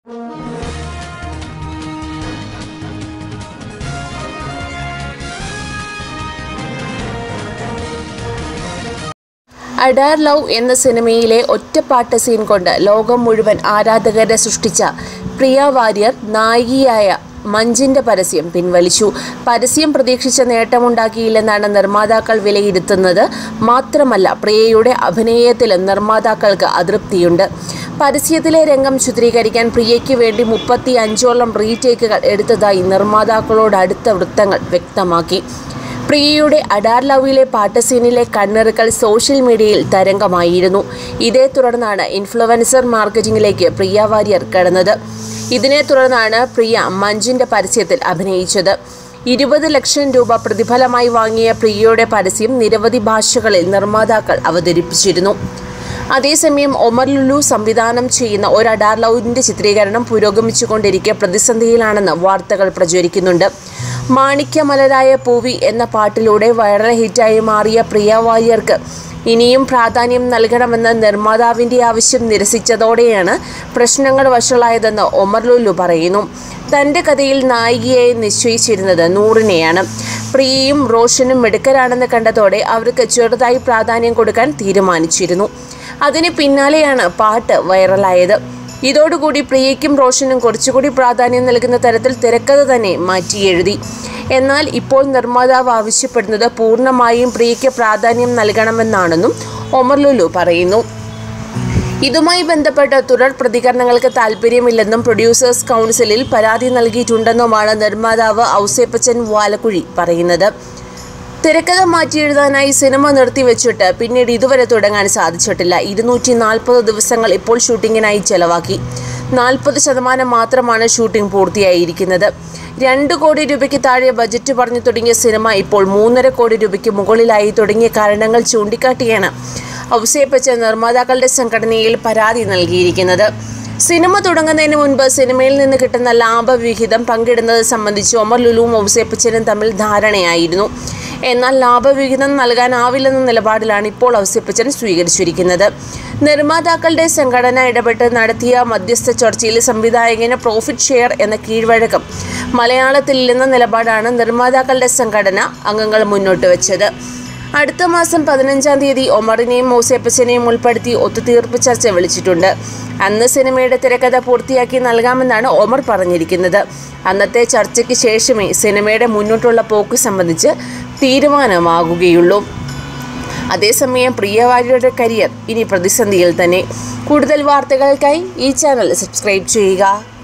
അഡാർ love എന്ന സിനിമയിലെ ഒറ്റപ്പാട്ട് scene കൊണ്ട് ലോകം മുഴുവൻ ആരാധകരെ സൃഷ്ടിച്ച പ്രിയ വാര്യർ നായികയായ മഞ്ചിന്റെ പരസ്യം പിൻവലിച്ചു പരസ്യം പ്രതീക്ഷിച്ച നേട്ടമുണ്ടാക്കിയില്ലെന്നാണ് നിർമ്മാതാക്കൾ വിലയിരുത്തുന്നത് മാത്രമല്ല പ്രിയയുടെ അഭിനയത്തിലും നിർമ്മാതാക്കൾക്ക് അതൃപ്തിയുണ്ട് പരസ്യത്തിലെ രംഗം ചിത്രീകരിക്കാൻ പ്രിയയ്ക്ക് വേണ്ടി മുപ്പത്തി അഞ്ചോളം റീടേക്കുകൾ എടുത്തതായി നിർമ്മാതാക്കളോട് അടുത്ത വൃത്തങ്ങൾ വ്യക്തമാക്കി പ്രിയയുടെ അഡാർ ലവിലെ പാട്ട് സീനിലെ കണ്ണെറുക്കൽ സോഷ്യൽ മീഡിയയിൽ തരംഗമായിരുന്നു ഇതേ തുടർന്നാണ് ഇൻഫ്ലുവൻസർ മാർക്കറ്റിംഗിലേക്ക് പ്രിയ വാര്യർ കടന്നത് ഇതിനെ തുടർന്നാണ് പ്രിയ മഞ്ജിന്റെ പരസ്യത്തിൽ അഭിനയിച്ചത് ഇരുപത് ലക്ഷം രൂപ പ്രതിഫലമായി വാങ്ങിയ പ്രിയയുടെ പരസ്യം നിരവധി ഭാഷകളിൽ നിർമ്മാതാക്കൾ അവതരിപ്പിച്ചിരുന്നു അതേസമയം ഒമർ ലുലു സംവിധാനം ചെയ്യുന്ന ഒരു അഡാർ ലൗവിന്റെ ചിത്രീകരണം പുരോഗമിച്ചുകൊണ്ടിരിക്കെ പ്രതിസന്ധിയിലാണെന്ന് വാർത്തകൾ പ്രചരിക്കുന്നുണ്ട് മാണിക്യമലരായ പൂവി എന്ന പാട്ടിലൂടെ വൈറൽ ഹിറ്റായി മാറിയ പ്രിയ വാര്യർക്ക് ഇനിയും പ്രാധാന്യം നൽകണമെന്ന നിർമ്മാതാവിന്റെ ആവശ്യം നിരസിച്ചതോടെയാണ് പ്രശ്നങ്ങൾ വഷളായതെന്ന് ഒമർ ലുലു പറയുന്നു തന്റെ കഥയിൽ നായികയായി നിശ്ചയിച്ചിരുന്നത് നൂറിനെയാണ് പ്രിയയും റോഷനും മിടുക്കരാണെന്ന് കണ്ടതോടെ അവർക്ക് ചെറുതായി പ്രാധാന്യം കൊടുക്കാൻ തീരുമാനിച്ചിരുന്നു അതിന് പിന്നാലെയാണ് പാട്ട് വൈറലായത് ഇതോടുകൂടി പ്രിയയ്ക്കും റോഷനും കുറച്ചുകൂടി പ്രാധാന്യം നൽകുന്ന തരത്തിൽ തിരക്കഥ തന്നെ മാറ്റി എഴുതി എന്നാൽ ഇപ്പോൾ നിർമ്മാതാവ് ആവശ്യപ്പെടുന്നത് പൂർണ്ണമായും പ്രിയയ്ക്ക് പ്രാധാന്യം നൽകണമെന്നാണെന്നും ഒമർ ലുലു പറയുന്നു ഇതുമായി ബന്ധപ്പെട്ട തുടർ പ്രതികരണങ്ങൾക്ക് താല്പര്യമില്ലെന്നും പ്രൊഡ്യൂസേഴ്സ് കൗൺസിലിൽ പരാതി നൽകിയിട്ടുണ്ടെന്നുമാണ് നിർമ്മാതാവ് ഔസേപ്പച്ചൻ വാലക്കുഴി പറയുന്നത് തിരക്കഥ മാറ്റിയെഴുതാനായി സിനിമ നിർത്തിവെച്ചിട്ട് പിന്നീട് ഇതുവരെ തുടങ്ങാൻ സാധിച്ചിട്ടില്ല ഇരുന്നൂറ്റി നാൽപ്പത് ദിവസങ്ങൾ ഇപ്പോൾ ഷൂട്ടിങ്ങിനായി ചെലവാക്കി നാൽപ്പത് ശതമാനം മാത്രമാണ് ഷൂട്ടിംഗ് പൂർത്തിയായിരിക്കുന്നത് രണ്ട് കോടി രൂപയ്ക്ക് താഴെ ബജറ്റ് പറഞ്ഞു തുടങ്ങിയ സിനിമ ഇപ്പോൾ മൂന്നര കോടി രൂപയ്ക്ക് മുകളിലായി തുടങ്ങിയ കാരണങ്ങൾ ചൂണ്ടിക്കാട്ടിയാണ് ഔസേപ്പച്ച നിർമ്മാതാക്കളുടെ സംഘടനയിൽ പരാതി നൽകിയിരിക്കുന്നത് സിനിമ തുടങ്ങുന്നതിന് മുൻപ് സിനിമയിൽ നിന്ന് കിട്ടുന്ന ലാഭവിഹിതം പങ്കിടുന്നത് സംബന്ധിച്ച് ഒമർ ലുലുവും ഔസേപ്പച്ചനും തമ്മിൽ ധാരണയായിരുന്നു എന്നാൽ ലാഭവിഹിതം നൽകാനാവില്ലെന്ന നിലപാടിലാണ് ഇപ്പോൾ ഔസേപ്പച്ചൻ സ്വീകരിച്ചിരിക്കുന്നത് നിർമ്മാതാക്കളുടെ സംഘടന ഇടപെട്ട് നടത്തിയ മധ്യസ്ഥ ചർച്ചയിൽ സംവിധായകന് പ്രോഫിറ്റ് ഷെയർ എന്ന കീഴ്വഴക്കം മലയാളത്തിലില്ലെന്ന നിലപാടാണ് നിർമ്മാതാക്കളുടെ സംഘടന അംഗങ്ങൾ മുന്നോട്ട് വെച്ചത് അടുത്ത മാസം പതിനഞ്ചാം തീയതി ഒമറിനെയും മൗസേപ്പച്ചനെയും ഉൾപ്പെടുത്തി ഒത്തുതീർപ്പ് ചർച്ച വിളിച്ചിട്ടുണ്ട് അന്ന് സിനിമയുടെ തിരക്കഥ പൂർത്തിയാക്കി നൽകാമെന്നാണ് ഒമർ പറഞ്ഞിരിക്കുന്നത് അന്നത്തെ ചർച്ചയ്ക്ക് ശേഷമേ സിനിമയുടെ മുന്നോട്ടുള്ള പോക്ക് സംബന്ധിച്ച് തീരുമാനമാകുകയുള്ളൂ അതേസമയം പ്രിയവാര്യയുടെ കരിയർ ഇനി പ്രതിസന്ധിയിൽ തന്നെ കൂടുതൽ വാർത്തകൾക്കായി ഈ ചാനൽ സബ്സ്ക്രൈബ് ചെയ്യുക